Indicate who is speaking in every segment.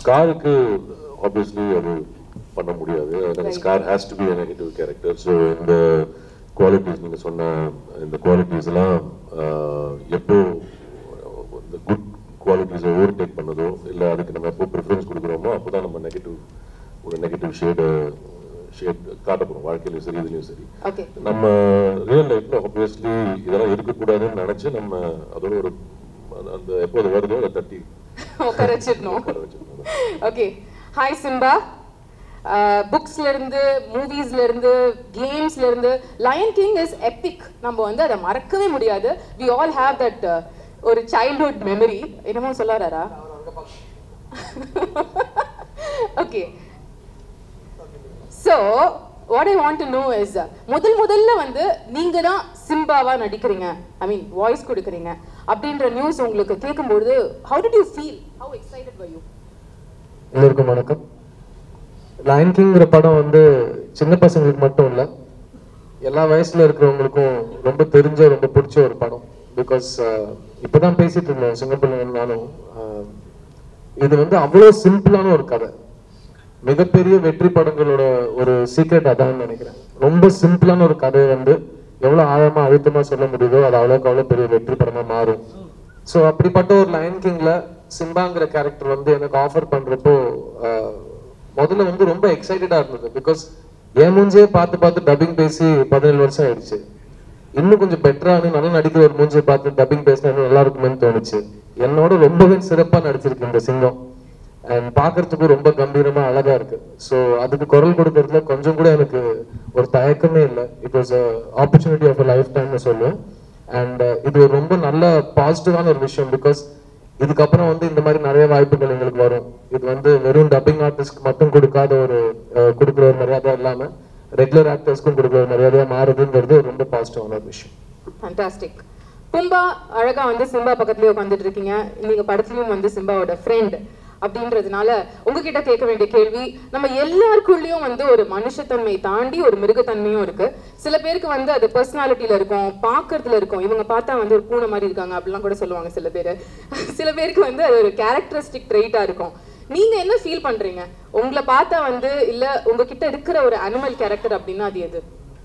Speaker 1: ஸ்காருக்கு obviously அது பண்ண முடியாது
Speaker 2: Right.
Speaker 1: Scar has to be a negative character so இந்த குவாலிட்டிஸ் நீங்க சொன்ன இந்த குவாலிட்டிஸ் எல்லாம் ஆஹ், எப்போ இந்த குட் குவாலிட்டிஸை ஓவர் டேக் பண்ணதோ இல்லை அதுக்கு நம்ம எப்போ ப்ரிஃபரன்ஸ் கொடுக்குறோமோ அப்போதான் நம்ம நெகட்டிவ் ஒரு நெகட்டிவ் ஷேடு ஷேட் காட்ட போகிறோம் வாழ்க்கையிலையும் சரி இதுலையும் சரி
Speaker 2: ஓகே
Speaker 1: நம்ம ரியல் லைஃப்ல ஆப்வியஸ்லி இதெல்லாம் இருக்கக்கூடாதுன்னு நினைச்சு நம்ம அதோட ஒரு அந்த- அந்த எப்போ அது வருதோ அதை தட்டி
Speaker 2: உட்கார வச்சிடணும்
Speaker 1: உட்கார வச்சிடணும்
Speaker 2: ஓகே ஹாய் சிம்பா புக்ஸ்ல இருந்து மூவிஸ்ல இருந்து கேம்ஸ்ல இருந்து லயன் கிங் இஸ் எபிக் நம்ம வந்து அதை மறக்கவே முடியாது வி ஆல் ஹேவ் தட் ஒரு சைல்ட்ஹுட் மெமரி என்னமோ சொல்லாரா okay so what I want to know is முதல் முதல்ல வந்து நீங்க தான் சிம்பாவா நடிக்கிறீங்க ஐ மீன் வாய்ஸ் கொடுக்குறீங்க அப்படின்ற நியூஸ் உங்களுக்கு கேட்கும்பொழுது how did you feel how excited were you
Speaker 3: எல்லோருக்கும் வணக்கம் லயன் கிங்கிற படம் வந்து சின்ன பசங்களுக்கு மட்டும் இல்லை எல்லா வயசுல இருக்கிறவங்களுக்கும் ரொம்ப தெரிஞ்ச ரொம்ப பிடிச்ச ஒரு படம் பிகாஸ் இப்பதான் பேசிட்டு இருந்தோம் சிங்கப்பூர்ல நானும் ஆஹ், இது வந்து அவ்வளோ சிம்பிளான ஒரு கதை மிகப்பெரிய வெற்றி படங்களோட ஒரு சீக்ரெட் அதான் நினைக்கிறேன் ரொம்ப சிம்பிளான ஒரு கதையை வந்து எவ்வளவு ஆழமா அழுத்தமா சொல்ல முடியுதோ அது அவ்வளோக்கு அவ்வளோ பெரிய வெற்றி படமா மாறும் ஸோ அப்படிப்பட்ட ஒரு லயன் கிங்ல சிம்பாங்கிற கேரக்டர் வந்து எனக்கு ஆஃபர் பண்றப்போ ஆஹ், முதல்ல வந்து ரொம்ப எக்ஸைட்டடா இருந்தது பிகாஸ் என் மூஞ்சே பார்த்து பார்த்து டப்பிங் பேசி பதினேழு வருஷம் ஆயிடுச்சு இன்னும் கொஞ்சம் பெட்டரானு நல்லா நடிக்கிற ஒரு மூஞ்சியை பார்த்து டப்பிங் பேசினா இன்னும் நல்லா இருக்குமேன்னு தோணுச்சு என்னோட ரொம்பவே சிறப்பா நடிச்சிருக்கு இந்த சிங்கம் அண்ட் பார்க்கறதுக்கும் ரொம்ப கம்பீரமா அழகா இருக்கு ஸோ அதுக்கு குரல் கொடுக்கறதுல கொஞ்சம் கூட எனக்கு ஒரு தயக்கமே இல்லை it was opportunity of life டைம்னு சொல்லுவேன் அண்ட் இது ஒரு ரொம்ப நல்ல பாசிட்டிவான ஒரு விஷயம் பிகாஸ் இதுக்கப்புறம் வந்து இந்த மாதிரி நிறைய வாய்ப்புகள் எங்களுக்கு வரும் இது வந்து வெறும் டப்பிங் ஆர்டிஸ்ட்க்கு மட்டும் கொடுக்காத ஒரு அஹ், கொடுக்குற ஒரு மரியாதை இல்லாம ரெகுலர் ஆக்டர்ஸ்க்கும் கொடுக்குற ஒரு மரியாதையா மாறுதுங்கிறது ஒரு ரொம்ப பாசிட்டிவான ஒரு விஷயம்
Speaker 2: ஃபண்டாஸ்டிக் பும்பா அழகா வந்து சிம்பா பக்கத்துலயே உட்காந்துட்டு இருக்கீங்க நீங்க படத்துலயும் வந்து சிம்பாவோட ஃப்ரெண்ட் அப்படின்றதுனால உங்ககிட்ட கேட்க வேண்டிய கேள்வி நம்ம எல்லாருக்குள்ளேயும் வந்து ஒரு மனுஷத்தன்மை தாண்டி ஒரு மிருகத்தன்மையும் இருக்கு சில பேருக்கு வந்து அது பர்சனாலிட்டியில இருக்கும் பார்க்கறதுல இருக்கும் இவங்க பார்த்தா வந்து ஒரு பூனை மாதிரி இருக்காங்க அப்படிலாம் கூட சொல்லுவாங்க சில பேர் சில பேருக்கு வந்து அது ஒரு கேரக்டரிஸ்டிக் ட்ரெயிட்டா இருக்கும் நீங்க என்ன ஃபீல் பண்றீங்க உங்களை பார்த்தா வந்து இல்ல உங்ககிட்ட இருக்கிற ஒரு அனிமல் கேரக்டர் அப்படின்னா அது எது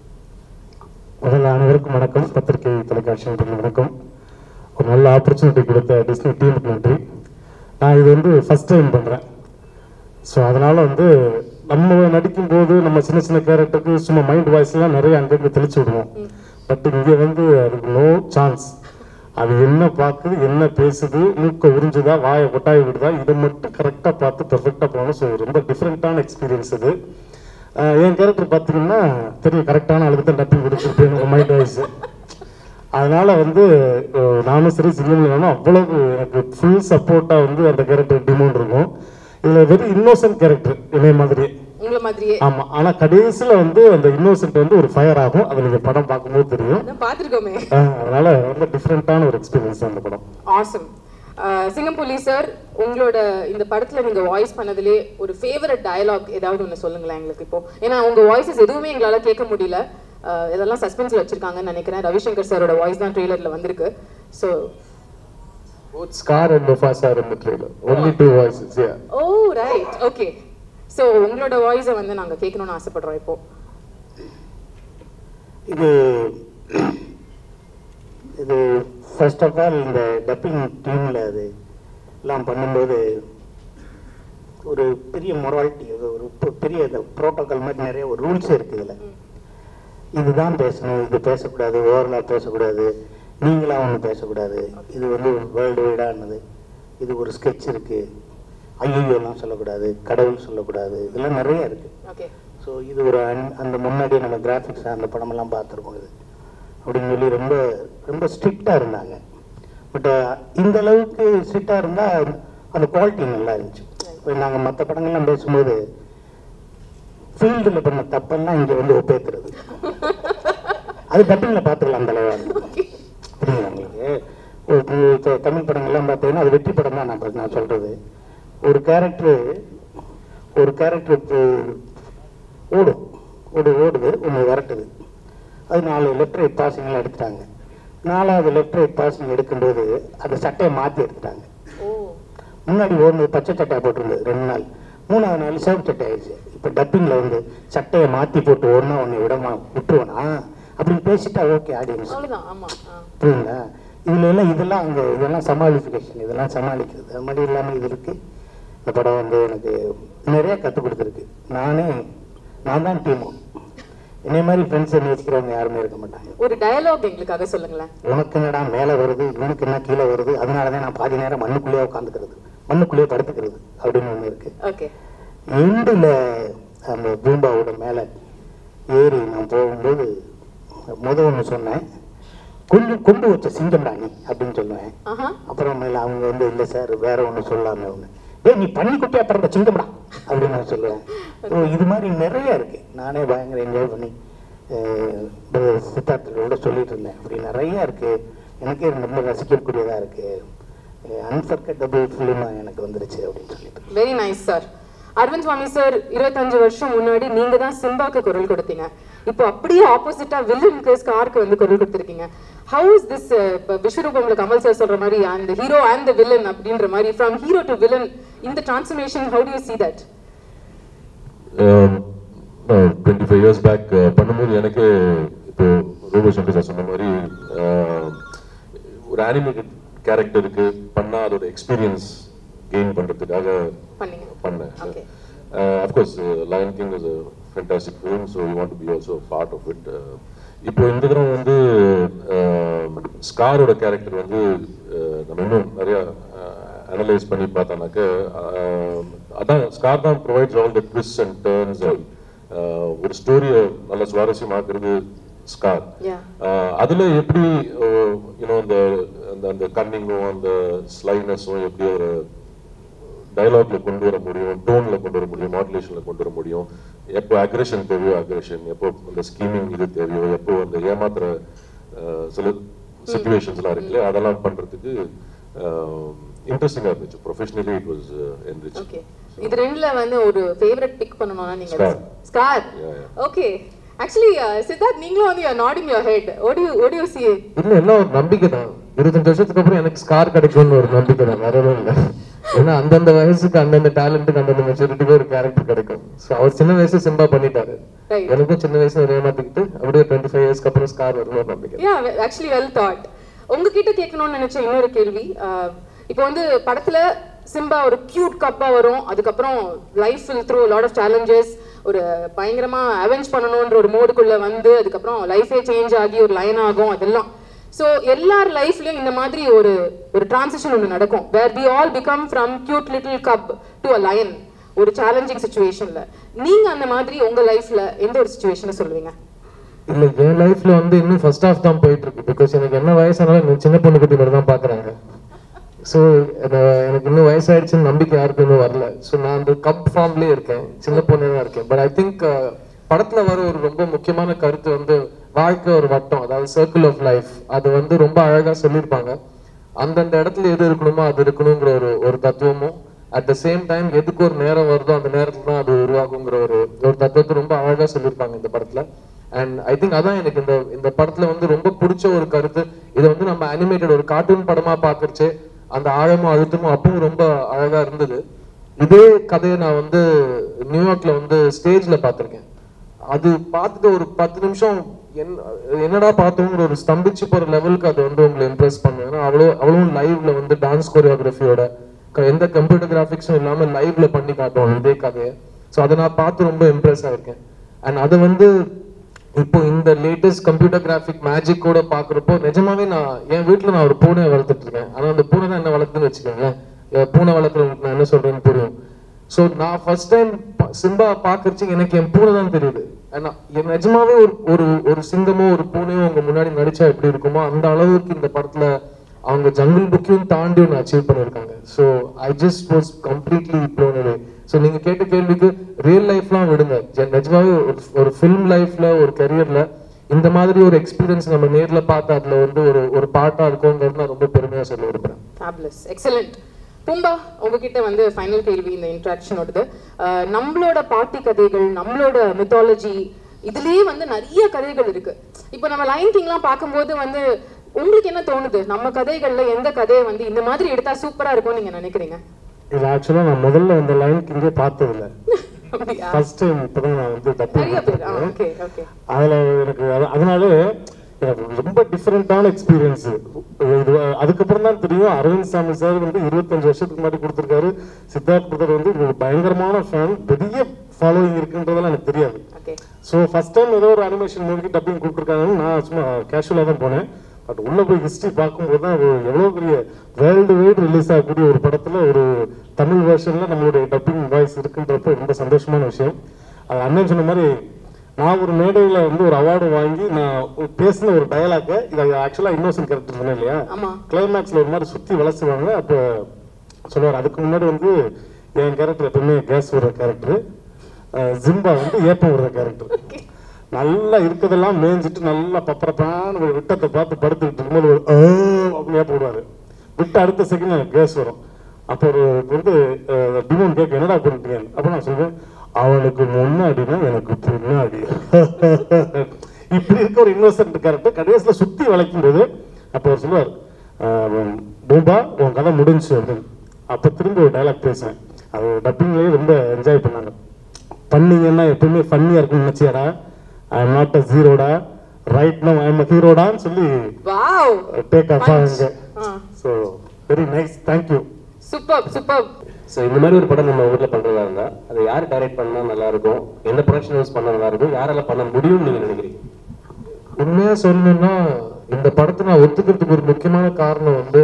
Speaker 4: முதல்ல அனைவருக்கும் வணக்கம் பத்திரிகை தொலைக்காட்சி நண்பர்களுக்கு வணக்கம் ஒரு நல்ல ஆப்பர்ச்சுனிட்டி கொடுத்த டிஸ்னி டீமுக்கு நன்றி நான் இது வந்து ஃபர்ஸ்ட் டைம் பண்ணுறேன் ஸோ அதனால வந்து நம்ம நடிக்கும் போது நம்ம சின்ன சின்ன கேரக்டருக்கு சும்மா மைண்ட் வாய்ஸ்லாம் நிறைய அங்கங்கே தெளிச்சு விடுவோம் பட் இங்கே வந்து அதுக்கு நோ சான்ஸ் அது என்ன பார்க்குது என்ன பேசுது மூக்க உறிஞ்சுதா வாயை கொட்டாய் விடுதா இதை மட்டும் கரெக்டாக பார்த்து பெர்ஃபெக்டாக போகணும் ஸோ ரொம்ப டிஃப்ரெண்ட்டான எக்ஸ்பீரியன்ஸ் இது ஆஹ் என் கேரக்டர் பார்த்தீங்கன்னா தெரியும் கரெக்டான அளவுக்கு தான் டப்பிங் கொடுத்துருப்பேன் உங்கள் மைண்ட் வாய்ஸ் அதனால வந்து அஹ் நானும் சரி சிங்கம்லானும் அவ்வளவு எனக்கு ஃபுல் சப்போர்ட்டாக வந்து அந்த கேரக்டர் டிமோன் இருக்கும் இதில் வெரி இன்னோசன்ட் கேரக்டர் இதே மாதிரி
Speaker 2: உங்களை மாதிரியே
Speaker 4: ஆமா ஆனா கடைசியில வந்து அந்த இன்னோசன்ட் வந்து ஒரு ஃபயர் ஆகும் அது நீங்க படம் பார்க்கும்போது தெரியும்
Speaker 2: அதான் பார்த்துருக்கோமே
Speaker 4: ஆஹ் அதனால ரொம்ப டிஃப்ரெண்டான ஒரு எக்ஸ்பீரியன்ஸ் அந்த படம்
Speaker 2: ஆசம் சிங்கம்புலி சார் உங்களோட இந்த படத்துல நீங்க வாய்ஸ் பண்ணதுலே ஒரு ஃபேவரட் டயலாக் ஏதாவது ஒன்று சொல்லுங்களேன் எங்களுக்கு இப்போ ஏன்னா உங்க வாய்ஸஸ் எதுவுமே எங்களால கேட்க முடியல அஹ், இதெல்லாம் சஸ்பென்ஸ்ல வச்சிருக்காங்கன்னு நினைக்கிறேன் ரவிசங்கர் சாரோட வாய்ஸ் தான் ட்ரெய்லர்ல வந்திருக்கு so
Speaker 3: Both Scar and Mufasa are in the trailer. Only two voices, yeah.
Speaker 2: Oh right okay so உங்களோட வாய்ஸை வந்து நாங்க கேட்கணும்னு ஆசைப்படுறோம் இப்போ
Speaker 5: இது இது ஃபர்ஸ்ட் ஆஃப் ஆல் இந்த டப்பிங் டீமில் அது எல்லாம் பண்ணும்போது ஒரு பெரிய மொராலிட்டி ஒரு பெ- பெரிய இந்த ப்ரோட்டோக்கால் மாதிரி நிறைய ஒரு ரூல்ஸ் இருக்குது இதில் இதுதான் பேசணும் இது பேசக்கூடாது ஓவரலாக பேசக்கூடாது நீங்களாக ஒன்று பேசக்கூடாது இது வந்து வேர்ல்டு வைடானது இது ஒரு ஸ்கெட்ச் இருக்குது ஐயோலாம் சொல்லக்கூடாது கடவுள் சொல்லக்கூடாது இதெல்லாம் நிறைய இருக்குது
Speaker 2: ஓகே
Speaker 5: ஸோ இது ஒரு அன்- அந்த முன்னாடி நம்ம கிராஃபிக்ஸ் அந்த படமெல்லாம் பார்த்துருக்கோம் இது அப்படின்னு சொல்லி ரொம்ப ரொம்ப ஸ்ட்ரிக்டாக இருந்தாங்க பட் இந்த அளவுக்கு ஸ்ட்ரிக்டாக இருந்தால் அந்த குவாலிட்டி நல்லா இருந்துச்சு இப்போ நாங்கள் மற்ற படங்கள்லாம் பேசும்போது ஃபீல்டில் பண்ண தப்பெல்லாம் இங்கே வந்து ஒப்பேத்துறது அது டப்பிங்கில் பார்த்துக்கலாம் அந்த அளவாக புரியுது உங்களுக்கு ஒரு து- த- தமிழ் படங்கள்லாம் பார்த்தீங்கன்னா அது வெற்றி படம் தான் நான் ப- நான் சொல்கிறது ஒரு கேரக்டரு ஒரு கேரக்டர் ஓடும் ஓடு ஓடுது ஒன்று விரட்டுது அது நாலு லெஃப்ட் ரைட் பாசிங்லாம் எடுத்துட்டாங்க நாலாவது லெஃப்ட் ரைட் பாசிங் எடுக்கும்போது அந்த சட்டையை மாற்றி எடுத்துட்டாங்க
Speaker 2: ஓ
Speaker 5: முன்னாடி ஓடுனது பச்சை சட்டை போட்டிருந்தது ரெண்டு நாள் மூணாவது நாள் சிவப்பு சட்டை ஆயிடுச்சு இப்போ டப்பிங்கில் வந்து சட்டையை மாற்றி போட்டு ஓடுனா உன்னை விடமா விட்டுருவனா அப்படின்னு பேசிட்டா ஓகே ஆடியன்ஸ்
Speaker 2: அவ்வளவுதான் ஆமா ஆ.
Speaker 5: புரியுங்களா இதுல எல்லாம் இதெல்லாம் அங்கே இதெல்லாம் சமாளிஃபிகேஷன் இதெல்லாம் சமாளிக்கிறது அது மாதிரி இல்லாமல் இது இருக்கு இந்த படம் வந்து எனக்கு நிறைய கற்றுக் கொடுத்துருக்கு நானே நான் தான் டீமு என்னை மாதிரி ஃப்ரெண்ட்ஸை நேசிக்கிறவங்க யாருமே இருக்க மாட்டாங்க
Speaker 2: ஒரு டயலாக் எங்களுக்காக சொல்லுங்களேன்
Speaker 5: உனக்கு என்னடா மேலே வருது இவனுக்கு என்ன கீழே வருது அதனால தான் நான் பாதி நேரம் மண்ணுக்குள்ளேயே உட்காந்துக்கிறது மண்ணுக்குள்ளேயே படுத்துக்கிறது அப்படின்னு ஒன்று இருக்கு
Speaker 2: ஓகே
Speaker 5: எண்டில் அந்த பூம்பாவோட மேலே ஏறி நான் போகும்போது முத ஒன்று சொன்னேன் கொஞ்சம் கொண்டு வச்ச சிங்கம்டா நீ அப்படின்னு சொல்லுவேன்
Speaker 2: ஆஹா
Speaker 5: அப்புறமேல அவங்க வந்து இல்லை சார் வேற ஒன்று சொல்லாம ஒன்று ஏய் நீ பண்ணி குட்டியா பிறந்த சிங்கம்டா அப்படின்னு நான் சொல்லுவேன் ஸோ இது மாதிரி நிறைய இருக்கு நானே பயங்கர என்ஜாய் பண்ணி அஹ், சித்தார்த்தோட சொல்லிட்டு இருந்தேன் அப்படி நிறைய இருக்கு எனக்கே ரொம்ப ரசிக்கக்கூடியதா இருக்கு அன்ஃபர்கட்டபிள் ஃபிலிமா எனக்கு வந்துருச்சு அப்படின்னு சொல்லிட்டு
Speaker 2: very nice sir Aravind Swami sir இருபத்தஞ்சு வருஷம் முன்னாடி நீங்க தான் சிம்பாக்கு குரல் கொடுத்தீங்க இப்போ அப்படியே ஆப்போசிட்டா வில்லனுக்கு ஸ்கார்க்கு வந்து குரல் கொடுத்துருக்கீங்க ஹவு இஸ் திஸ் விஸ்வரூபம்ல கமல் சார் சொல்ற மாதிரி அந்த ஹீரோ அண்ட் த வில்லன் அப்படின்ற மாதிரி ஃப்ரம் ஹீரோ டு வில்லன் இந்த transformation how do you see that
Speaker 1: twenty five years back பண்ணும்போது எனக்கு இப்போ ரோபோ சங்கர் சார் சொன்ன மாதிரி uh, ஒரு அனிமேட்டட் கேரக்டருக்கு பண்ணா அதோட எக்ஸ்பீரியன்ஸ் கெயின் பண்றதுக்காக
Speaker 2: பண்ணீங்க
Speaker 1: பண்ணேன்
Speaker 2: Okay.
Speaker 1: Of course Lion King is a fantastic film so you want to be also part of it இப்போ இந்த தடவை வந்து ஸ்காரோட கேரக்டர் வந்து uh, நம்ம இன்னும் நிறைய அனலைஸ் பண்ணி பார்த்தோம்னாக்க uh, அதான் ஸ்கார் தான் provides all the twist and turns ஒரு ஸ்டோரியை நல்ல சுவாரஸ்யமாக்குறது ஸ்கார்
Speaker 2: Yeah.
Speaker 1: அதுல எப்படி யூனோ அந்த அந்த அந்த கன்னிங்கும் அந்த ஸ்லைனஸும் எப்படி ஒரு டயலாக்ல கொண்டு வர முடியும் டோன்ல கொண்டு வர முடியும் மாடுலேஷன்ல கொண்டு வர முடியும் எப்போ அக்ரெஷன் தேவையோ அக்ரெஷன் எப்போ அந்த ஸ்கீமிங் இது தேவையோ எப்போ அந்த ஏமாத்துற அஹ், சில சுச்சுவேஷன்ஸ்லாம் இருக்குல்ல அதெல்லாம் பண்றதுக்கு இன்ட்ரெஸ்டிங்கா இருந்துச்சு professionally it was enrich
Speaker 2: okay இது ரெண்டுல வந்து ஒரு ஃபேவரட் பிக் பண்ணனும்னா நீங்க
Speaker 1: Scar.
Speaker 2: Scar
Speaker 1: Yeah, yeah.
Speaker 2: Okay actually Siddharth நீங்களும் வந்து you nodding your head what do you what do you see
Speaker 3: இல்ல எல்லாம் ஒரு நம்பிக்கை தான் இருபத்தஞ்சு வருஷத்துக்கு அப்புறம் எனக்கு ஸ்கார் கிடைக்கும்னு ஒரு நம்பிக்கை தான் வேற எதுவும் இல்லை ஏன்னா அந்தந்த வயசுக்கு அந்தந்த டேலண்ட்டுக்கு அந்தந்த மெச்சூரிட்டிக்கு ஒரு கேரக்டர் கிடைக்கும் ஸோ அவர் சின்ன வயசு சிம்பா பண்ணிட்டாரு
Speaker 2: Right.
Speaker 3: எனக்கும் சின்ன வயசுல ஒரு ஏமாத்திக்கிட்டு அப்படியே டுவெண்ட்டி ஃபைவ் இயர்ஸ்க்கு அப்புறம் ஸ்கார் வரும் ஒரு நம்பிக்கை
Speaker 2: யா ஆக்சுவலி வெல் தாட் உங்ககிட்ட கேட்கணும்னு நினைச்ச இன்னொரு கேள்வி அஹ், இப்போ வந்து படத்துல சிம்பா ஒரு கியூட் கப்பா வரும் அதுக்கப்புறம் life will through lot of challenges ஒரு பயங்கரமா அவெஞ்ச் பண்ணணும்ன்ற ஒரு மோடுக்குள்ள வந்து அதுக்கப்புறம் லைஃபே சேஞ்ச் ஆகி ஒரு லைன் ஆகும் அதெல்லாம் ஸோ எல்லார் லைஃப்லயும் இந்த மாதிரி ஒரு ஒரு டிரான்சிஷன் ஒன்று நடக்கும் where we all become from cute little cub to a lion ஒரு சேலஞ்சிங் சுச்சுவேஷன்ல நீங்க அந்த மாதிரி உங்க லைஃப்ல எந்த ஒரு சுச்சுவேஷனை சொல்லுவீங்க
Speaker 3: இல்ல என் லைஃப்ல வந்து இன்னும் ஃபர்ஸ்ட் ஹாஃப் தான் போயிட்டு இருக்கு பிகாஸ் எனக்கு என்ன வயசானாலும் எனக்கு சின்ன பொண்ணு குட்டி மட்டும் தான் பாக்குறாங்க ஸோ எனக்கு இன்னும் வயசாயிடுச்சுன்னு நம்பிக்கை யாருக்கும் இன்னும் வரல ஸோ நான் அந்த கப் ஃபார்ம்லயே இருக்கேன் சின்ன பொண்ணு தான் இருக்கேன் பட் ஐ திங்க் படத்துல வர ஒரு ரொம்ப முக்கியமான கருத்து வந்து வாழ்க்கை ஒரு வட்டம் அதாவது சர்க்கிள் ஆஃப் லைஃப் அது வந்து ரொம்ப அழகா சொல்லியிருப்பாங்க அந்தந்த இடத்துல எது இருக்கணுமோ அது இருக்கணுங்கிற ஒரு ஒரு தத்துவமும் அட் த சேம் டைம் எதுக்கு ஒரு நேரம் வருதோ அந்த நேரத்துல தான் அது உருவாகுங்கிற ஒரு ஒரு தத்துவத்தை ரொம்ப அழகா சொல்லியிருப்பாங்க இந்த படத்துல அண்ட் ஐ திங்க் அதான் எனக்கு இந்த இந்த படத்துல வந்து ரொம்ப பிடிச்ச ஒரு கருத்து இதை வந்து நம்ம அனிமேட்டட் ஒரு கார்ட்டூன் படமா பாக்குறச்சே அந்த ஆழமும் அழுத்தமும் அப்பவும் ரொம்ப அழகா இருந்தது இதே கதையை நான் வந்து நியூயார்க்ல வந்து ஸ்டேஜ்ல பார்த்திருக்கேன் அது பார்த்துட்டு ஒரு பத்து நிமிஷம் என்- என்னடா பார்த்தோங்கிற ஒரு ஸ்தம்பிச்சு போற லெவலுக்கு அது வந்து உங்களை இம்ப்ரெஸ் பண்ணும் ஏன்னா அவ்வளோ அவ்வளவும் லைவ்ல வந்து டான்ஸ் கோரியோகிராஃபியோட எந்த கம்ப்யூட்டர் கிராஃபிக்ஸும் இல்லாம லைவ்ல பண்ணி காட்டுவோம் இதே கதையை ஸோ அதை நான் பார்த்து ரொம்ப இம்ப்ரெஸ் ஆயிருக்கேன் அண்ட் அதை வந்து இப்போ இந்த லேட்டஸ்ட் கம்ப்யூட்டர் கிராஃபிக் மேஜிக் கூட பாக்குறப்போ நிஜமாவே நான் என் வீட்ல நான் ஒரு பூனையை வளர்த்துட்டு இருக்கேன் ஆனா அந்த பூனை தான் என்ன வளர்த்துன்னு வச்சுக்கோங்களேன் என் பூனை வளர்க்குறவங்களுக்கு நான் என்ன சொல்றேன்னு புரியும் ஸோ நான் ஃபர்ஸ்ட் டைம் சிம்பா பாக்குறச்சு எனக்கு என் பூனை தான் தெரியுது ஏன்னா என் நிஜமாவே ஒரு ஒரு ஒரு சிங்கமோ ஒரு பூனையோ உங்க முன்னாடி நடிச்சா எப்படி இருக்குமோ அந்த அளவுக்கு இந்த படத்துல அவங்க ஜங்கிள் புக்கையும் தாண்டி ஒன்று அச்சீவ் பண்ணியிருக்காங்க so I just was completely blown away so நீங்க கேட்ட கேள்விக்கு ரியல் லைஃப்லாம் விடுங்க ஜ- நிஜமாவே ஒரு ஒரு ஃபிலிம் லைஃப்ல ஒரு கரியர்ல இந்த மாதிரி ஒரு எக்ஸ்பீரியன்ஸ் நம்ம நேர்ல பார்த்து அதுல வந்து ஒரு ஒரு பாட்டா இருக்குங்கிறது நான் ரொம்ப பெருமையா சொல்ல விரும்புறேன்
Speaker 2: ஃபேப்லஸ் எக்ஸலண்ட் பூம்பா உங்ககிட்ட வந்து ஃபைனல் கேள்வி இந்த இன்ட்ராக்ஷனோடது அஹ், நம்மளோட பாட்டி கதைகள் நம்மளோட மித்தாலஜி இதுலயே வந்து நிறைய கதைகள் இருக்கு இப்போ நம்ம லைன் கிங்லாம் பார்க்கும்போது வந்து உங்களுக்கு என்ன தோணுது நம்ம கதைகள்ல எந்த கதையை வந்து இந்த மாதிரி எடுத்தா சூப்பரா இருக்கும்னு நீங்க நினைக்கிறீங்க
Speaker 4: இது ஆக்சுவலாக நான் முதல்ல அந்த லைன் கிங்கே பார்த்ததில்ல
Speaker 2: அப்படியா
Speaker 4: ஃபர்ஸ்ட் டைம் இப்போ தான் நான் வந்து
Speaker 2: நிறைய பேர்
Speaker 4: தப்பு
Speaker 2: ஓகே ஓகே
Speaker 4: அதில் எனக்கு அது- அதனால எனக்கு ரொம்ப டிஃப்ரெண்ட்டான எக்ஸ்பீரியன்ஸ் இது அதுக்கப்புறம் தான் தெரியும் அரவிந்த் சாமி சார் வந்து இருபத்தஞ்சு வருஷத்துக்கு முன்னாடி கொடுத்துருக்காரு சித்தார்த் பிரதர் வந்து ஒரு பயங்கரமான ஃபேன் பெரிய ஃபாலோவிங் இருக்குன்றதெல்லாம் எனக்கு தெரியாது
Speaker 2: ஓகே
Speaker 4: ஸோ ஃபர்ஸ்ட் டைம் ஏதோ ஒரு அனிமேஷன் மூவிக்கு டப்பிங் கொடுத்துருக்காங்கன்னு நான் சும்மா கேஷுவலாக தான் போனேன் பட் உள்ள போய் ஹிஸ்ட்ரி பார்க்கும்போது தான் அது எவ்வளோ பெரிய வேர்ல்டு வைடு ரிலீஸ் ஆகக்கூடிய ஒரு படத்தில் ஒரு தமிழ் வெர்ஷனில் நம்மளுடைய டப்பிங் வாய்ஸ் இருக்குன்றப்ப ரொம்ப சந்தோஷமான விஷயம் அது அண்ணன் சொன்ன மாதிரி நான் ஒரு மேடையில் வந்து ஒரு அவார்டு வாங்கி நான் ஒரு பேசின ஒரு டயலாக்கை இது ஆக்சுவலாக இன்னோசன்ட் கேரக்டர் சொன்னேன் இல்லையா
Speaker 2: ஆமா
Speaker 4: கிளைமேக்ஸில் ஒரு மாதிரி சுற்றி வளசுவாங்க அப்போ சொல்லுவார் அதுக்கு முன்னாடி வந்து என் கேரக்டர் எப்பவுமே கேஸ் விடுற கேரக்டர் ஜிம்பா வந்து ஏப்பம் விடுற கேரக்டர் நல்லா இருக்கதெல்லாம் மேய்ஞ்சிட்டு நல்லா பப்பரப்பான ஒரு விட்டத்தை பார்த்து படுத்துக்கிட்டு இருக்கும்போது ஒரு "ஆ" அப்படின்னு ஏப்பம் விடுவாரு விட்டு அடுத்த செகண்ட் கேஸ் வரும் அப்போ ஒரு வந்து டிமோன் கேட்க என்னடா பண்ணிட்டீங்க அப்போ நான் சொல்லுவேன் அவனுக்கு முன்னாடினா எனக்கு பின்னாடி இப்படி இருக்க ஒரு இன்னோசன்ட் கேரக்டர் கடைசியில் சுற்றி வளைக்கும் போது அப்போ அவர் சொல்லுவார் "ஆஹ், பூம்பா உன் கதை முடிஞ்சு அப்படின்னு அப்போ திரும்பி ஒரு டைலாக் பேசுவேன் அது டப்பிங்லேயே ரொம்ப என்ஜாய் பண்ணாங்க பண்ணீங்கன்னா எப்பவுமே ஃபன்னியாக இருக்கும்னு நினச்சியாடா ஐ எம் நாட் அ ஜீரோடா right no I am a ஹீரோடான்னு சொல்லி
Speaker 2: வாவ்
Speaker 4: டேக் ஆஃப் ஆகுங்க
Speaker 2: ஆ
Speaker 4: so very nice thank you
Speaker 2: super super
Speaker 6: so இந்த மாதிரி ஒரு படம் நம்ம ஊர்ல பண்றதா இருந்தா அதை யார் டைரக்ட் பண்ணா நல்லா இருக்கும் எந்த ப்ரொடக்ஷன் ஹவுஸ் பண்ணா நல்லா இருக்கும் யாரால பண்ண முடியும்னு நீங்க நினைக்கிறீங்க
Speaker 3: உண்மையா சொல்லணும்னா இந்த படத்தை நான் ஒத்துக்கிறதுக்கு ஒரு முக்கியமான காரணம் வந்து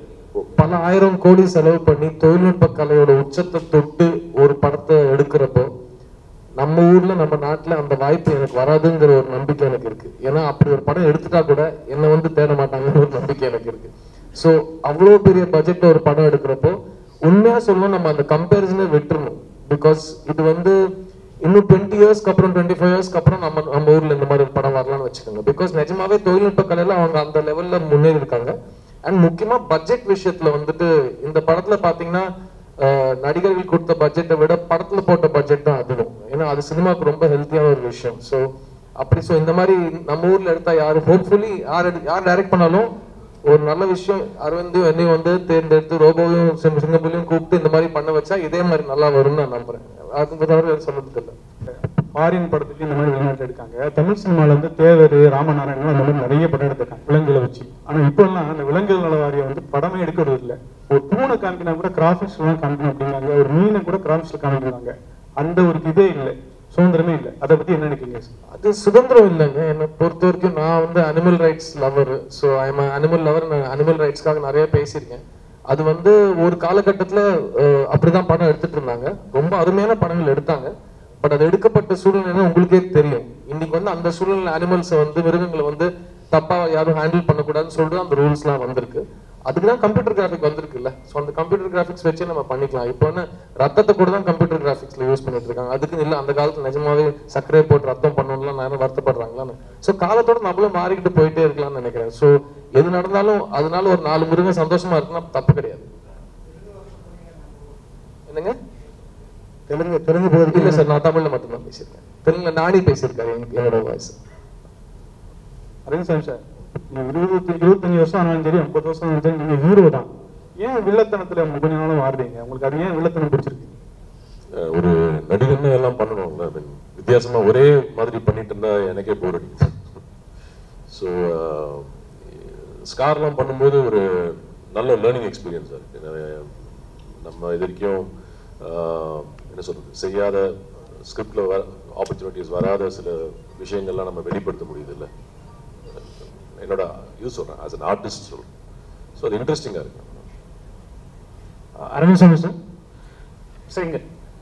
Speaker 3: பல ஆயிரம் கோடி செலவு பண்ணி தொழில்நுட்ப கலையோட உச்சத்தை தொட்டு ஒரு படத்தை எடுக்கிறப்போ நம்ம ஊர்ல நம்ம நாட்டுல அந்த வாய்ப்பு எனக்கு வராதுங்கிற ஒரு நம்பிக்கை எனக்கு இருக்கு ஏன்னா அப்படி ஒரு படம் எடுத்துட்டா கூட என்னை வந்து தேட மாட்டாங்கன்னு ஒரு நம்பிக்கை எனக்கு இருக்கு ஸோ அவ்வளோ பெரிய பட்ஜெட்ல ஒரு படம் எடுக்கிறப்போ உண்மையா சொல்லணும் நம்ம அந்த கம்பேரிசனை விட்டுறணும் பிகாஸ் இது வந்து இன்னும் டுவெண்ட்டி இயர்ஸ்க்கு அப்புறம் டுவெண்ட்டி ஃபைவ் இயர்ஸ்க்கு அப்புறம் நம்ம நம்ம ஊர்ல இந்த மாதிரி ஒரு படம் வரலாம்னு வச்சுக்கோங்க பிகாஸ் நிஜமாவே தொழில்நுட்ப கலையில அவங்க அந்த லெவல்ல முன்னேறி இருக்காங்க அண்ட் முக்கியமா பட்ஜெட் விஷயத்துல வந்துட்டு இந்த படத்துல பாத்தீங்கன்னா அஹ், நடிகர்கள் கொடுத்த பட்ஜெட்டை விட படத்துல போட்ட பட்ஜெட் தான் அதிகம் ஏன்னா அது சினிமாவுக்கு ரொம்ப ஹெல்த்தியான ஒரு விஷயம் ஸோ அப்படி ஸோ இந்த மாதிரி நம்ம ஊர்ல எடுத்தா யாரு ஹோப்ஃபுல்லி யார் எடு- யார் டைரக்ட் பண்ணாலும் ஒரு நல்ல விஷயம் அரவிந்தும் என்னையும் வந்து தேர்ந்தெடுத்து ரோபோவையும் சிங்க- சிங்கப்பூரையும் கூப்பிட்டு இந்த மாதிரி பண்ண வச்சா இதே மாதிரி நல்லா வரும்னு நான் நம்புறேன் அதுக்கு தவிர எதுவும் சொல்றதுக்கு இல்லை
Speaker 7: ஃபாரின் படத்துக்கு இந்த மாதிரி வெளிநாட்டு எடுக்காங்க தமிழ் சினிமால வந்து தேவர் ராமநாராயணன் அந்த மாதிரி நிறைய படம் எடுத்திருக்காங்க விலங்குகளை வச்சு ஆனா இப்போ எல்லாம் அந்த விலங்குகள் நல வாரியம் வந்து படமே எடுக்கிறது இல்ல ஒரு பூனை காமிக்கினா கூட கிராஃபிக்ஸ் எல்லாம் காமிக்கணும் அப்படிங்காங்க ஒரு மீனை கூட கிராஃபிக்ஸ்ல காமிக்கிறாங்க அந்த ஒரு இதே இல்லை சுதந்திரமே இல்லை அதை பத்தி என்ன நினைக்கிறீங்க
Speaker 3: அது சுதந்திரம் இல்லைங்க என்னை பொறுத்த வரைக்கும் நான் வந்து animal rights lover so I'm animal lover நான் அனிமல் ரைட்ஸ்க்காக நிறைய பேசியிருக்கேன் அது வந்து ஒரு காலகட்டத்தில் அப்படிதான் படம் எடுத்துட்டு இருந்தாங்க ரொம்ப அருமையான படங்கள் எடுத்தாங்க பட் அது எடுக்கப்பட்ட சூழ்நிலை உங்களுக்கே தெரியும் இன்னைக்கு வந்து அந்த சூழ்நிலை அனிமல்ஸை வந்து மிருகங்களை வந்து தப்பா யாரும் ஹேண்டில் பண்ணக்கூடாதுன்னு சொல்லிட்டு அந்த ரூல்ஸ்லாம் வந்திருக்கு அதுக்கு தான் கம்ப்யூட்டர் கிராஃபிக் வந்திருக்குல்ல ஸோ அந்த கம்ப்யூட்டர் கிராஃபிக்ஸ் வச்சு நம்ம பண்ணிக்கலாம் இப்போ என்ன ரத்தத்தை கூட தான் கம்ப்யூட்டர் கிராஃபிக்ஸ்ல யூஸ் பண்ணிட்டு இருக்காங்க அதுக்கு இல்லை அந்த காலத்துல நிஜமாவே சர்க்கரை போட்டு ரத்தம் பண்ணணும்லாம் நேரம் வருத்தப்படுறாங்களான்னு ஸோ காலத்தோட நம்மளும் மாறிக்கிட்டு போயிட்டே இருக்கலாம்னு நினைக்கிறேன் ஸோ எது நடந்தாலும் அதனால ஒரு நாலு மிருகம் சந்தோஷமா இருக்குன்னா தப்பு கிடையாது என்னங்க
Speaker 5: தெலுங்கு தெலுங்கு பகுதிக்கு
Speaker 3: இல்ல சார் நான் தமிழ்ல மட்டும்தான் பேசியிருக்கேன் தெலுங்குல நானி பேசியிருக்காரு எனக்கு- என்னோட வாய்ஸ்
Speaker 7: அரவிந்த் சாமி சார் நீங்க இருபத்தி இருபத்தஞ்சு வருஷம் ஆனாலும் சரி ஐம்பது வருஷம் ஆனாலும் சரி நீங்க ஹீரோ தான் ஏன் வில்லத்தனத்துல கொஞ்ச நாளும் மாறுறீங்க உங்களுக்கு அது ஏன் வில்லத்தனம் பிடிச்சிருக்கு
Speaker 1: அஹ் ஒரு நடிகர்னு எல்லாம் பண்ணணும்ல I mean, வித்தியாசமா ஒரே மாதிரி பண்ணிட்டு இருந்தா எனக்கே போர் அடிக்குது ஸோ ஸ்கார்லாம் பண்ணும்போது ஒரு நல்ல லேர்னிங் எக்ஸ்பீரியன்ஸாக இருக்கு நிறைய நம்ம இது வரைக்கும் ஆஹ், என்ன சொல்றது செய்யாத ஸ்கிரிப்ட்ல வர ஆப்பர்ச்சுனிட்டிஸ் வராத சில விஷயங்கள்லாம் நம்ம வெளிப்படுத்த முடியுது இல்லை என்னோட இது சொல்றேன் ஆஸ் அன் ஆர்டிஸ்ட் சொல்றேன் ஸோ அது இன்ட்ரெஸ்டிங்காக இருக்கு
Speaker 7: அரவிந்த் சாமி சார் சரிங்க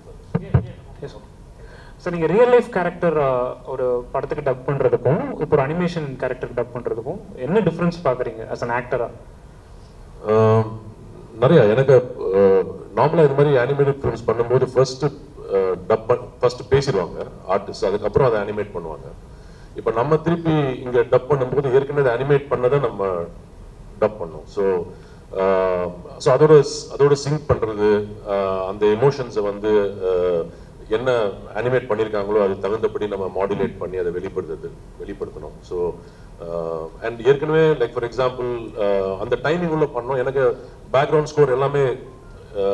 Speaker 7: சார் நீங்கள் ரியல் லைஃப் கேரக்டர் ஒரு படத்துக்கு டப் பண்ணுறதுக்கும் இப்போ ஒரு அனிமேஷன் கேரக்டருக்கு டப் பண்ணுறதுக்கும் என்ன டிஃப்ரென்ஸ் பார்க்குறீங்க as an ஆக்டரா
Speaker 1: ஆஹ் நிறைய எனக்கு நார்மலாக இது மாதிரி அனிமேட்டட் ஃபிலிம்ஸ் பண்ணும்போது ஃபர்ஸ்ட் டப் ஃபர்ஸ்ட் பேசிடுவாங்க ஆர்டிஸ்ட் அதுக்கப்புறம் அதை அனிமேட் பண்ணுவாங்க இப்போ நம்ம திருப்பி இங்கே டப் பண்ணும்போது ஏற்கனவே அனிமேட் பண்ணதை நம்ம டப் பண்ணோம் ஸோ ஸோ அதோட அதோட சிங்க் பண்ணுறது அந்த எமோஷன்ஸை வந்து ஆஹ் என்ன அனிமேட் பண்ணியிருக்காங்களோ அது தகுந்தபடி நம்ம மாடுலேட் பண்ணி அதை வெளிப்படுத்துறது வெளிப்படுத்தணும் ஸோ அண்ட் ஏற்கனவே லைக் ஃபார் எக்ஸாம்பிள் அந்த டைமிங் உள்ள பண்ணோம் எனக்கு பேக்ரவுண்ட் ஸ்கோர் எல்லாமே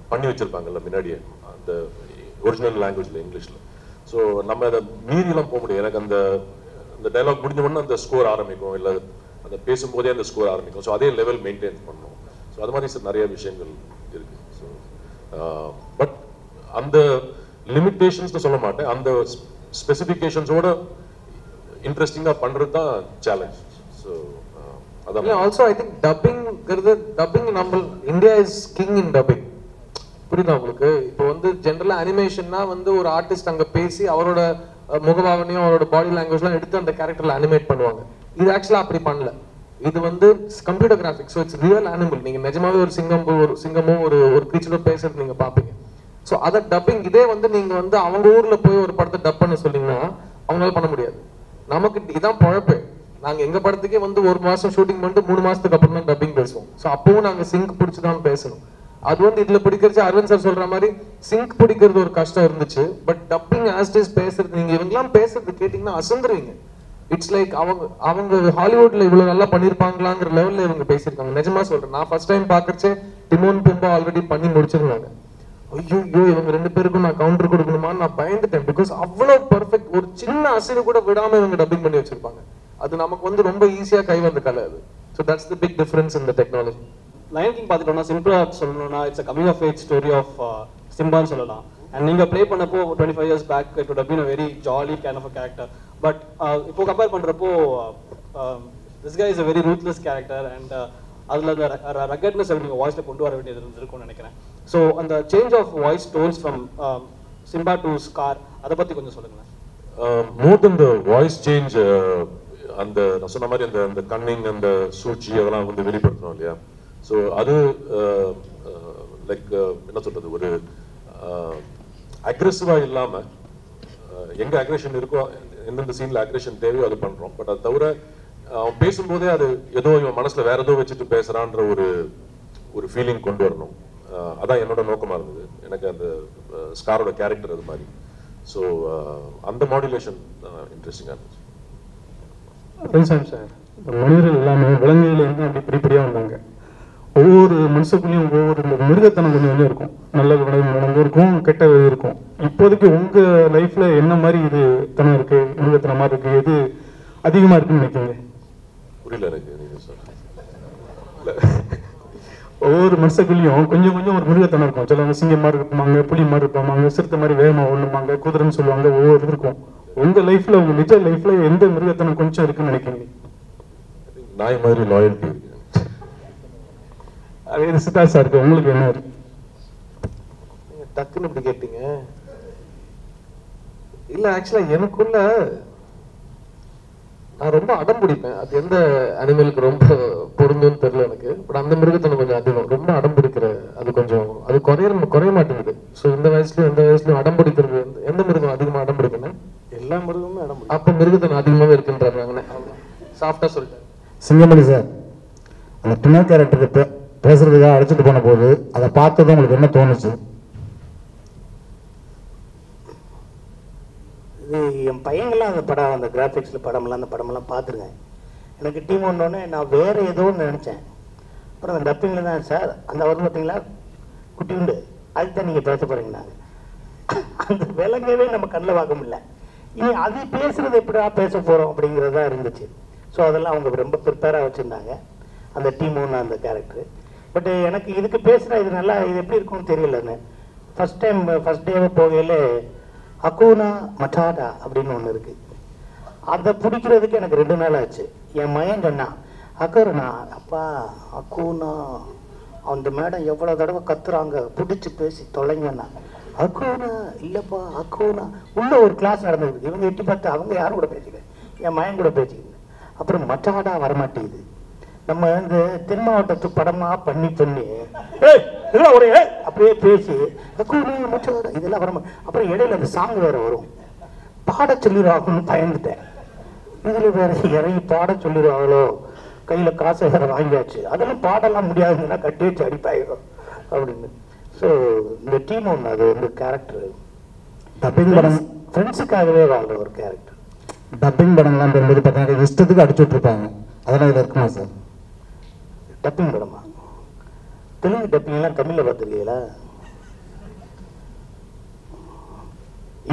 Speaker 1: பண்ணி வச்சிருப்பாங்கல்ல முன்னாடியே அந்த ஒரிஜினல் லாங்குவேஜ்ல இங்கிலீஷ்ல ஸோ நம்ம அதை மீறிலாம் போக முடியாது எனக்கு அந்த அந்த டைலாக் முடிஞ்ச உடனே அந்த ஸ்கோர் ஆரம்பிக்கும் இல்லை அந்த பேசும்போதே அந்த ஸ்கோர் ஆரம்பிக்கும் ஸோ அதே லெவல் மெயின்டைன் பண்ணணும் ஸோ அது மாதிரி சில நிறைய விஷயங்கள் இருக்கு ஸோ பட் அந்த லிமிட்டேஷன்ஸ்னு சொல்ல மாட்டேன் அந்த ஸ்பெசிஃபிகேஷன்ஸோட இன்ட்ரெஸ்டிங்காக பண்ணுறது தான் சேலஞ்ச் ஸோ
Speaker 3: இல்ல
Speaker 1: அதான்
Speaker 3: ஆல்சோ ஐ திங்க் டப்பிங்கிறது டப்பிங் நம்ம India is king in dubbing புரியுதா உங்களுக்கு இப்போ வந்து ஜென்ரலா அனிமேஷன்னா வந்து ஒரு ஆர்டிஸ்ட் அங்க பேசி அவரோட அஹ், முகபாவனையும் அவரோட பாடி லாங்குவேஜ்லாம் எடுத்து அந்த கேரக்டர்ல அனிமேட் பண்ணுவாங்க இது ஆக்சுவலா அப்படி பண்ணல இது வந்து computer graphics so it's real animal நீங்க நிஜமாவே ஒரு சிங்கம் ஒரு சிங்கமோ ஒரு ஒரு கிரீச்சரோ பேசுறது நீங்க பாப்பீங்க ஸோ அதை டப்பிங் இதே வந்து நீங்க வந்து அவங்க ஊர்ல போய் ஒரு படத்தை டப் பண்ண சொன்னீங்கன்னா அவங்களால பண்ண முடியாது நமக்கு இதான் பொழப்பு நாங்க எங்க படத்துக்கே வந்து ஒரு மாசம் ஷூட்டிங் பண்ணிட்டு மூணு மாசத்துக்கு அப்புறம் தான் டப்பிங் பேசுவோம் ஸோ அப்பவும் நாங்க சிங்க் பிடிச்சி தான் பேசணும் அது வந்து இதுல பிடிக்கிறது அரவிந்த் சார் சொல்ற மாதிரி சிங்க் பிடிக்கிறது ஒரு கஷ்டம் இருந்துச்சு பட் டப்பிங் ஆஸ்டிஸ் பேசுறது நீங்க இவங்கெல்லாம் பேசுறது கேட்டீங்கன்னா அசந்துருவீங்க இட்ஸ் லைக் அவங்க அவங்க ஹாலிவுட்ல இவ்வளவு நல்லா பண்ணிருப்பாங்களாங்கிற லெவல்ல இவங்க பேசியிருக்காங்க நிஜமா சொல்றேன் நான் ஃபர்ஸ்ட் டைம் பாக்குறச்சே டிமோன் பும்பா ஆல்ரெடி பண்ணி முடிச்சிருந்தாங்க ஐயோ ஐயோ இவங்க ரெண்டு பேருக்கும் நான் கவுண்டர் கொடுக்கணுமான்னு நான் பயந்துட்டேன் பிகாஸ் அவ்வளவு பர்ஃபெக்ட் ஒரு சின்ன அசைவு கூட விடாம இவங்க டப்பிங் பண்ணி வச்சிருப்பாங்க அது நமக்கு வந்து ரொம்ப ஈஸியா கை வந்த கலை அது so that's the big difference இந்த டெக்னாலஜி
Speaker 8: லயன் கிங் பார்த்துட்டோம்னா சிம்பிளா சொல்லணும்னா it's coming of age story of சிம்பான்னு சொல்லலாம் அண்ட் நீங்க ப்ளே பண்ணப்போ twenty five years back it would have been a very jolly kind of a character but இப்போ compare பண்றப்போ this guy is a very ruthless character and அதுல அந்த ரகட்னஸ் நீங்க வாய்ஸ்ல கொண்டு வர வேண்டியது இருந்திருக்கும்னு நினைக்கிறேன் ஸோ அந்த change of voice tones from Simba to Scar அதை பத்தி கொஞ்சம் சொல்லுங்களேன்
Speaker 1: மோர் தென் த வாய்ஸ் சேஞ்ச் அந்த நான் சொன்ன மாதிரி அந்த அந்த கன்னிங் அந்த சூழ்ச்சி அதெல்லாம் வந்து வெளிப்படுத்தணும் இல்லையா ஸோ அது லைக் என்ன சொல்றது ஒரு அக்ரெசிவா இல்லாம அஹ், எங்க அக்ரெஷன் இருக்கோ எந்தெந்த சீன்ல அக்ரெஷன் தேவையோ அது பண்றோம் பட் அது தவிர அஹ், அவன் பேசும்போதே அது ஏதோ இவன் மனசுல வேற ஏதோ வச்சுட்டு பேசுறான்ற ஒரு ஒரு ஃபீலிங் கொண்டு வரணும் அஹ், அதான் என்னோட நோக்கமா இருந்தது எனக்கு அந்த ஸ்காரோட கேரக்டர் அது மாதிரி ஸோ அந்த மாடுலேஷன் இன்ட்ரெஸ்டிங்காக இருந்துச்சு
Speaker 7: ஃப்ரெண்ட்ஸ் சார் மனிதர்கள் எல்லாமே விலங்குகள் இருந்து அப்படி படிப்படியாக வந்தாங்க ஒவ்வொரு மனுஷக்குள்ளேயும் ஒவ்வொரு இந்த மிருகத்தனம் கொஞ்சம் கொஞ்சம் இருக்கும் நல்ல குணம் இருக்கும் கெட்ட இது இருக்கும் இப்போதைக்கு உங்க லைஃப்ல என்ன மாதிரி இது தனம் இருக்கு மிருகத்தனம் மாதிரி இருக்கு எது அதிகமா இருக்குன்னு நினைக்கிறீங்க
Speaker 1: புரியல எனக்கு நீங்க சார்
Speaker 7: ஒவ்வொரு மனுஷக்குள்ளேயும் கொஞ்சம் கொஞ்சம் ஒரு மிருகத்தனம் இருக்கும் சிலவங்க சிங்கம் மாதிரி இருப்பாங்க புலி மாதிரி இருப்பாங்க சிறுத்தை மாதிரி வேகமா ஒண்ணுமாங்க குதிரைன்னு சொல்லுவாங்க ஒவ்வொரு இது இருக்கும் உங்க லைஃப்ல உங்க நிஜ லைஃப்ல எந்த மிருகத்தனம் கொஞ்சம் இருக்குன்னு நினைக்கிறீங்க
Speaker 1: நாய் மாதிரி லாயல்ட்டி இருக்கு
Speaker 7: அதே இது சித்தார்த் சாருக்கு உங்களுக்கு என்ன இருக்கு
Speaker 3: நீங்க டக்குன்னு இப்படி கேட்டீங்க இல்ல ஆக்சுவலா எனக்குள்ள நான் ரொம்ப அடம் பிடிப்பேன் அது எந்த அனிமலுக்கு ரொம்ப பொருந்தும்னு தெரியல எனக்கு பட் அந்த மிருகத்தனம் கொஞ்சம் அதிகம் ரொம்ப அடம் பிடிக்கிற அது கொஞ்சம் அது குறைய குறைய மாட்டேங்குது ஸோ இந்த வயசுலயும் எந்த வயசுலயும் அடம் பிடிக்கிறது எந்த- எந்த மிருகம் அதிகமா அடம் பிடிக்கணும்
Speaker 5: எல்லா மிருகமும் இடம் பிடிக்கும்.
Speaker 3: அப்ப மிருகத்தனம் அதிகமாவே இருக்குன்றாங்க சாஃப்டா சொல்லிட்டேன்
Speaker 4: சிங்கமணி சார் அந்த டினோ கேரக்டருக்கு பே பேசுறதுக்காக அழைச்சிட்டு போன போது அதை பார்த்ததும் உங்களுக்கு என்ன தோணுச்சு
Speaker 5: இது என் பையங்கள்லாம் அந்த படம் அந்த கிராஃபிக்ஸில் படமெல்லாம் அந்த படமெல்லாம் பார்த்துருங்க எனக்கு டீம் ஒன்னொன்னே நான் வேற ஏதோ ஒன்று நினச்சேன் அப்புறம் அந்த டப்பிங்கில் தான் சார் அந்த வரும் பார்த்தீங்களா குட்டி உண்டு அதுக்கு தான் நீங்கள் பேச போகிறீங்கன்னாங்க அந்த விலங்கவே நம்ம கண்ணில் பார்க்க முடியல இனி அது பேசுறது எப்படிடா பேச போகிறோம் அப்படிங்கிறது தான் இருந்துச்சு ஸோ அதெல்லாம் அவங்க ரொம்ப ப்ரிப்பேராக வச்சுருந்தாங்க அந்த டீம் ஒன்று அந்த கேரக்டர் பட் எனக்கு இதுக்கு பேசுகிற இது நல்லா இது எப்படி இருக்கும்னு தெரியலன்னு ஃபர்ஸ்ட் டைம் ஃபர்ஸ்ட் டேவே போகையில் அகூனா மட்டாடா அப்படின்னு ஒன்று இருக்குது அதை பிடிக்கிறதுக்கு எனக்கு ரெண்டு நாள் ஆச்சு என் மயன் சொன்னான் அக்கருண்ணா அப்பா அக்கூனா அந்த மேடம் எவ்வளோ தடவை கத்துறாங்க பிடிச்சி பேசி தொலைங்கன்னா அக்கூனா இல்லைப்பா அக்கூனா உள்ள ஒரு கிளாஸ் நடந்தது இவங்க எட்டி பார்த்து அவங்க யாரும் கூட பேசிக்கல என் மயன் கூட பேசிக்கல அப்புறம் மட்டாடா வரமாட்டேங்குது நம்ம இந்த தென் மாவட்டத்து படமா பண்ணி பண்ணி "ஏய், இதெல்லாம் ஒரு ஏய்" அப்படியே பேசி அக்கூனா மட்டாடா இதெல்லாம் வரமா அப்புறம் இடையில அந்த சாங் வேற வரும் பாட சொல்லிடுவாங்கன்னு பயந்துட்டேன் இதுல வேற இறங்கி பாட சொல்லிடுவாங்களோ கையில காசை வேற வாங்கியாச்சு அதெல்லாம் பாடலாம் முடியாதுன்னா கட்டி வச்சு அடிப்பாயிரும் அப்படின்னு ஸோ இந்த டீம் ஒன்று அது வந்து கேரக்டர்
Speaker 4: டப்பிங் படம்
Speaker 5: ஃப்ரெண்ட்ஸுக்காகவே வாழ்ற ஒரு கேரக்டர்
Speaker 4: டப்பிங் படம்லாம் பெரும்போது பார்த்தீங்கன்னா இஷ்டத்துக்கு அடிச்சு விட்டுருப்பாங்க அதெல்லாம் இதில் இருக்குமா சார்
Speaker 5: டப்பிங் படமா தெலுங்கு டப்பிங் எல்லாம் தமிழ்ல பார்த்துருக்கீங்களா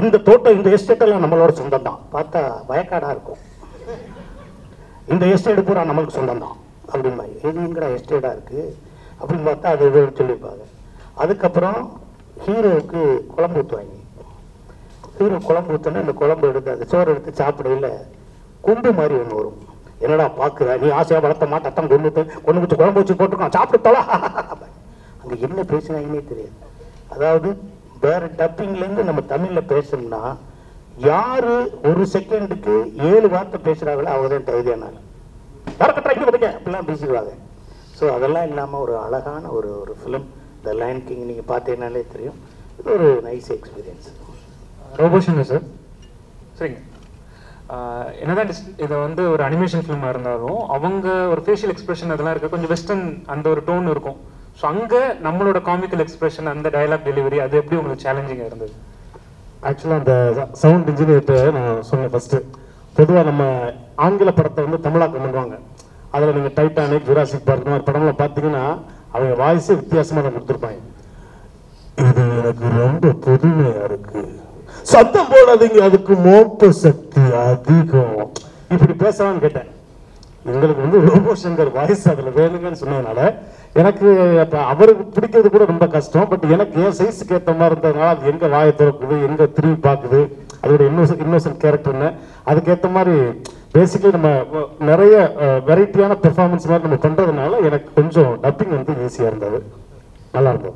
Speaker 5: இந்த தோட்டம் இந்த எஸ்டேட் எல்லாம் நம்மளோட சொந்தம் தான் பார்த்தா வயக்காடா இருக்கும் இந்த எஸ்டேட் பூரா நம்மளுக்கு சொந்தம் தான் அப்படிம்பாங்க எதுங்கிற எஸ்டேட்டா இருக்கு அப்படின்னு பார்த்தா அது இது சொல்லியிருப்பாங்க அதுக்கப்புறம் ஹீரோவுக்கு குழம்பு ஊற்றுவாங்க ஹீரோ குழம்பு ஊற்றினா இந்த குழம்பு எடுத்து அந்த சோறு எடுத்து சாப்பிடையில கொம்பு மாதிரி ஒன்று வரும் என்னடா பார்க்குற நீ ஆசையாக வளர்த்த மாட்டத்தான் கொண்டு வந்து கொண்டு வச்சு குழம்பு வச்சு போட்டுருக்கான் சாப்பிட்டுத்தோளா அங்கே என்ன பேசுனாங்கன்னே தெரியாது அதாவது வேற டப்பிங்லேருந்து நம்ம தமிழில் பேசணும்னா யாரு ஒரு செகண்டுக்கு ஏழு வார்த்தை பேசுகிறாங்களோ அவங்க தான் தகுதியானாங்க வரக்கட்டா இங்கே வந்துங்க அப்படிலாம் பேசிடுவாங்க ஸோ அதெல்லாம் இல்லாமல் ஒரு அழகான ஒரு ஒரு ஃபிலிம் த லைன் கிங் நீங்கள் பார்த்தீங்கன்னாலே தெரியும் இது ஒரு நைஸ் எக்ஸ்பீரியன்ஸ்
Speaker 9: ரோபோஷன் சார் சரிங்க ஆஹ் என்னதான் dis- இது வந்து ஒரு அனிமேஷன் ஃபிலிமாக இருந்தாலும் அவங்க ஒரு ஃபேஷியல் எக்ஸ்பிரஷன் அதெல்லாம் இருக்க கொஞ்சம் வெஸ்டர்ன் அந்த ஒரு டோன் இருக்கும் ஸோ அங்கே நம்மளோட காமிக்கல் எக்ஸ்பிரஷன் அந்த டயலாக் டெலிவரி அது எப்படி உங்களுக்கு சேலஞ்சிங்காக இருந்தது
Speaker 4: ஆக்சுவலாக அந்த சவுண்ட் இன்ஜினியர்கிட்ட நான் சொன்னேன் ஃபர்ஸ்ட் பொதுவாக நம்ம ஆங்கில படத்தை வந்து தமிழாக்கம் பண்ணுவாங்க அதில் நீங்கள் டைட்டானிக் ஜுராசிக் பார்க் இந்த மாதிரி படம்லாம் பார்த்தீங்கன்னா அவங்க வாய்ஸே வித்தியாசமாக தான் கொடுத்துருப்பாங்க இது எனக்கு ரொம்ப புதுமையா இருக்கு சத்தம் போடாதீங்க அதுக்கு மோப்ப சக்தி அதிகம் இப்படி பேசலாம்னு கேட்டேன் எங்களுக்கு வந்து ரோபோ சங்கர் வாய்ஸ் அதில் வேணுங்கன்னு சொன்னதுனால எனக்கு அப்போ அவருக்கு பிடிக்கிறது கூட ரொம்ப கஷ்டம் பட் எனக்கு என் சைஸுக்கு ஏற்ற மாதிரி இருந்ததுனால அது எங்கே வாயை திறக்குது எங்கே திரும்பி பார்க்குது அதோட இன்னோசன் இன்னோசன்ட் கேரக்டர்னு அதுக்கேற்ற மாதிரி பேசிக்கலி நம்ம வ- நிறைய வெரைட்டியான பெர்ஃபார்மன்ஸ் மாதிரி நம்ம பண்ணுறதுனால எனக்கு கொஞ்சம் டப்பிங் வந்து ஈஸியாக இருந்தது நல்லா இருந்தது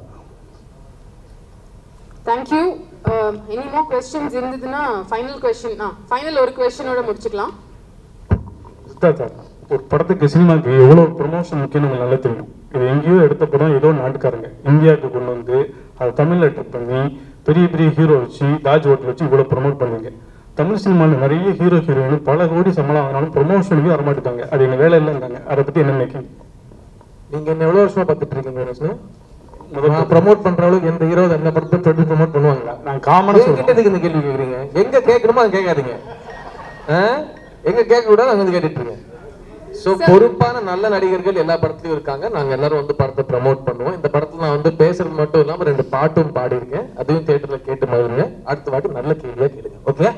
Speaker 2: தேங்க்யூ எனி மோர் கொஸ்டின்ஸ் இருந்ததுன்னா ஃபைனல் கொஸ்டின் ஆ ஃபைனல் ஒரு கொஸ்டினோட முடிச்சுக்கலாம்
Speaker 7: சித்தார்த்தா ஒரு படத்துக்கு சினிமாக்கு எவ்வளோ ப்ரொமோஷன் முக்கியம் நமக்கு நல்லா தெரியும் இது எங்கேயோ எடுத்த படம் ஏதோ நாட்டுக்காரங்க இந்தியாவுக்கு கொண்டு வந்து அதை தமிழில் ட்ரிப் பண்ணி பெரிய பெரிய ஹீரோ வச்சு தாஜ் ஹோட்டல் வச்சு இவ்வளோ ப்ரொமோட் பண்ணுவீங்க தமிழ் சினிமாவில் நிறைய ஹீரோ ஹீரோயின் பல கோடி சம்பளம் வாங்கினாலும் ப்ரொமோஷனுக்கு வரமாட்டாங்க அது எங்கள் வேலை இல்லைங்காங்க அதை பற்றி என்ன நினைக்கிறீங்க
Speaker 3: நீங்க என்ன எவ்வளவு வருஷமா பார்த்துட்டு இருக்கீங்க வினோஸ்னு? நான் ப்ரமோட் பண்ற அளவுக்கு எந்த ஹீரோ என்ன படத்தை சொல்லி ப்ரமோட் பண்ணுவாங்களா
Speaker 7: நான் காமனாக
Speaker 3: என்கிட்ட
Speaker 7: சொல்கிறேன்
Speaker 3: எதுக்கு இந்த கேள்வி கேக்குறீங்க எங்க கேட்கணுமோ அங்க கேட்காதீங்க ஆ? எங்க கேட்க கூடாது அங்க வந்து கேட்டுட்டு இருக்கேன் சோ பொறுப்பான நல்ல நடிகர்கள் எல்லா படத்துலயும் இருக்காங்க நாங்க எல்லாரும் வந்து படத்தை ப்ரமோட் பண்ணுவோம் இந்த படத்துல நான் வந்து பேசுறது மட்டும் இல்லாம ரெண்டு பாட்டும் பாடியிருக்கேன் அதையும் தியேட்டர்ல கேட்டு மகிழுங்க அடுத்த வாட்டி நல்ல கேள்வியா கேளுங்க ஓகே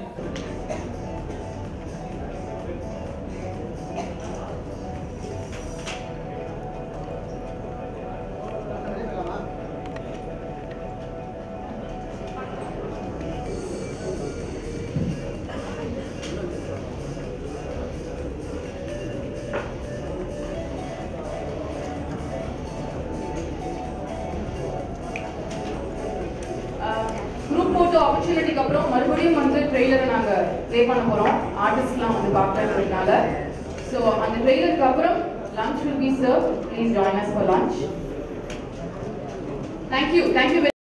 Speaker 10: குரூப் போட்டோ ஆப்பர்ச்சுனிட்டிக்கு அப்புறம் மறுபடியும் வந்து ட்ரெய்லரை நாங்க ப்ளே பண்ண போறோம் ஆர்டிஸ்ட்லாம் வந்து பார்க்கறதுனால ஸோ அந்த ட்ரெய்லருக்கு அப்புறம் lunch will be serve please join us for lunch thank you thank you